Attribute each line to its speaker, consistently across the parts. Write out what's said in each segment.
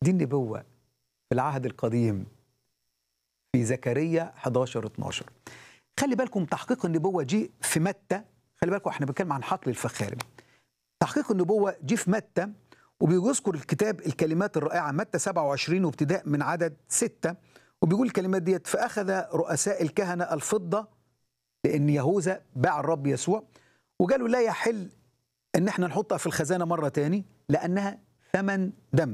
Speaker 1: دي النبوة في العهد القديم في زكريا 11 12 خلي بالكم تحقيق النبوة جه في متى خلي بالكم احنا بنتكلم عن حقل الفخاري تحقيق النبوة جه في متى وبيذكر الكتاب الكلمات الرائعة متى 27 وابتداء من عدد 6 وبيقول الكلمات ديت فأخذ رؤساء الكهنة الفضة لأن يهوذا باع الرب يسوع وقالوا لا يحل ان احنا نحطها في الخزانه مره تاني لانها ثمن دم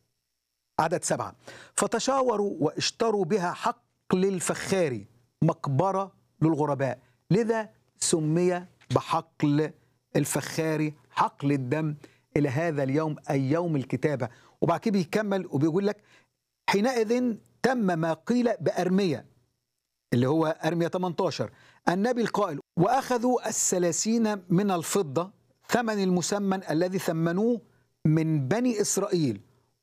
Speaker 1: عدد سبعه فتشاوروا واشتروا بها حقل الفخاري مقبره للغرباء لذا سمي بحقل الفخاري حقل الدم الى هذا اليوم اي يوم الكتابه وبعد كده بيكمل وبيقول لك حينئذ تم ما قيل بارميه اللي هو ارميه 18 النبي القائل واخذوا الثلاثين من الفضه ثمن المسمن الذي ثمنوه من بني اسرائيل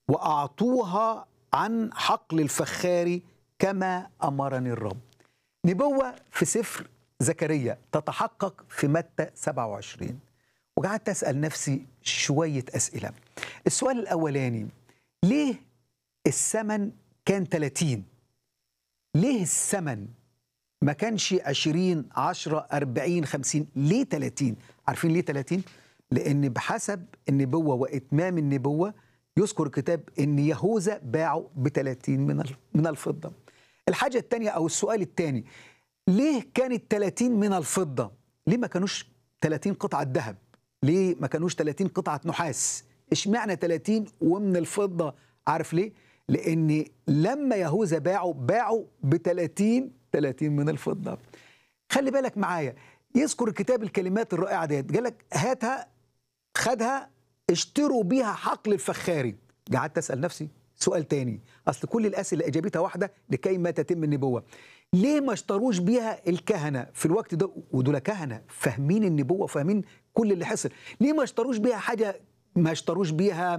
Speaker 1: واعطوها عن حقل الفخاري كما امرني الرب. نبوه في سفر زكريا تتحقق في متى 27 وقعدت اسال نفسي شويه اسئله. السؤال الاولاني ليه الثمن كان 30 ليه الثمن ما كانش 20 10 40 50 ليه 30 عارفين ليه 30 لان بحسب النبوه واتمام النبوه يذكر الكتاب ان يهوذا باعه ب 30 من من الفضه الحاجه الثانيه او السؤال الثاني ليه كانت 30 من الفضه ليه ما كانوش 30 قطعه ذهب ليه ما كانوش 30 قطعه نحاس اشمعنى 30 ومن الفضه عارف ليه لان لما يهوذا باعه باعه ب 30 30 من الفضه خلي بالك معايا يذكر الكتاب الكلمات الرائعه ديت قال لك هاتها خدها اشتروا بيها حقل الفخاري قعدت اسال نفسي سؤال تاني اصل كل الاسئله اجابتها واحده لكي ما تتم النبوه ليه ما اشتروش بيها الكهنه في الوقت ده ودول كهنه فاهمين النبوه وفاهمين كل اللي حصل ليه ما اشتروش بيها حاجه ما اشتروش بيها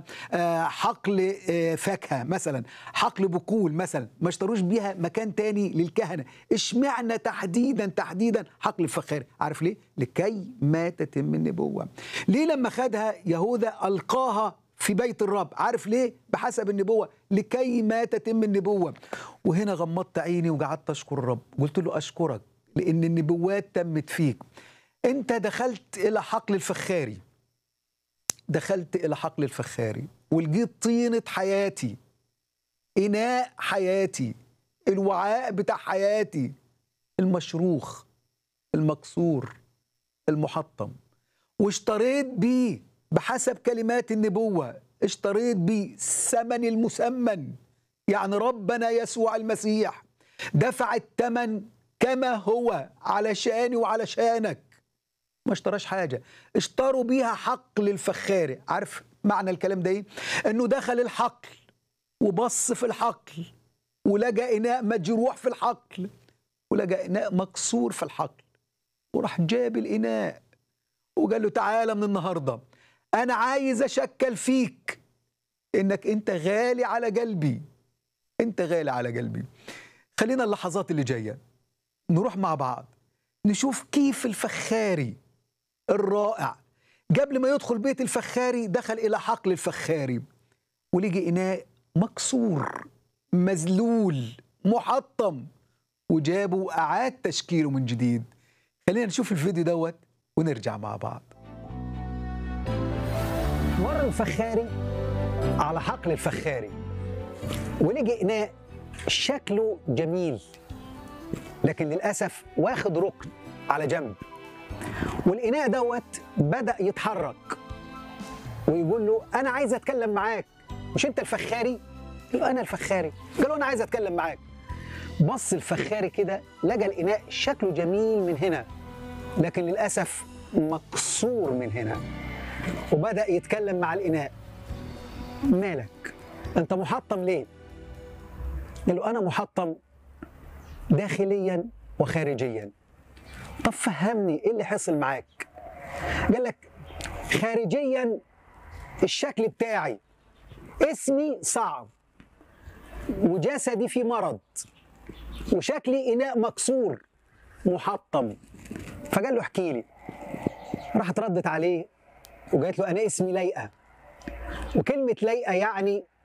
Speaker 1: حقل فاكهه مثلا حقل بقول مثلا ما اشتروش بيها مكان تاني للكهنه اشمعنى تحديدا تحديدا حقل الفخاري عارف ليه لكي ما تتم النبوه ليه لما خدها يهوذا القاها في بيت الرب عارف ليه بحسب النبوه لكي ما تتم النبوه وهنا غمضت عيني وقعدت اشكر الرب قلت له اشكرك لان النبوات تمت فيك انت دخلت الى حقل الفخاري دخلت إلى حقل الفخاري ولقيت طينة حياتي إناء حياتي الوعاء بتاع حياتي المشروخ المكسور المحطم واشتريت بيه بحسب كلمات النبوة اشتريت بيه ثمن المسمن يعني ربنا يسوع المسيح دفع الثمن كما هو علشاني وعلشانك ما اشتراش حاجة اشتروا بيها حقل الفخاري عارف معنى الكلام ده ايه انه دخل الحقل وبص في الحقل ولقى اناء مجروح في الحقل ولقى اناء مكسور في الحقل وراح جاب الاناء وقال له تعالى من النهارده انا عايز اشكل فيك انك انت غالي على قلبي انت غالي على قلبي خلينا اللحظات اللي جايه نروح مع بعض نشوف كيف الفخاري الرائع قبل ما يدخل بيت الفخاري دخل إلى حقل الفخاري ولقي إناء مكسور مذلول محطم وجابه وأعاد تشكيله من جديد خلينا نشوف الفيديو دوت ونرجع مع بعض
Speaker 2: مر الفخاري على حقل الفخاري ولقي إناء شكله جميل لكن للأسف واخد ركن على جنب والإناء دوت بدأ يتحرك ويقول له أنا عايز أتكلم معاك مش أنت الفخاري؟ قال له أنا الفخاري قال له أنا عايز أتكلم معاك بص الفخاري كده لقى الإناء شكله جميل من هنا لكن للأسف مكسور من هنا وبدأ يتكلم مع الإناء مالك؟ أنت محطم ليه؟ قال له أنا محطم داخليا وخارجيا طب فهمني ايه اللي حصل معاك قال لك خارجيا الشكل بتاعي اسمي صعب وجسدي في مرض وشكلي اناء مكسور محطم فقال له احكي لي راحت ردت عليه وقالت له انا اسمي لايقه وكلمه لايقه يعني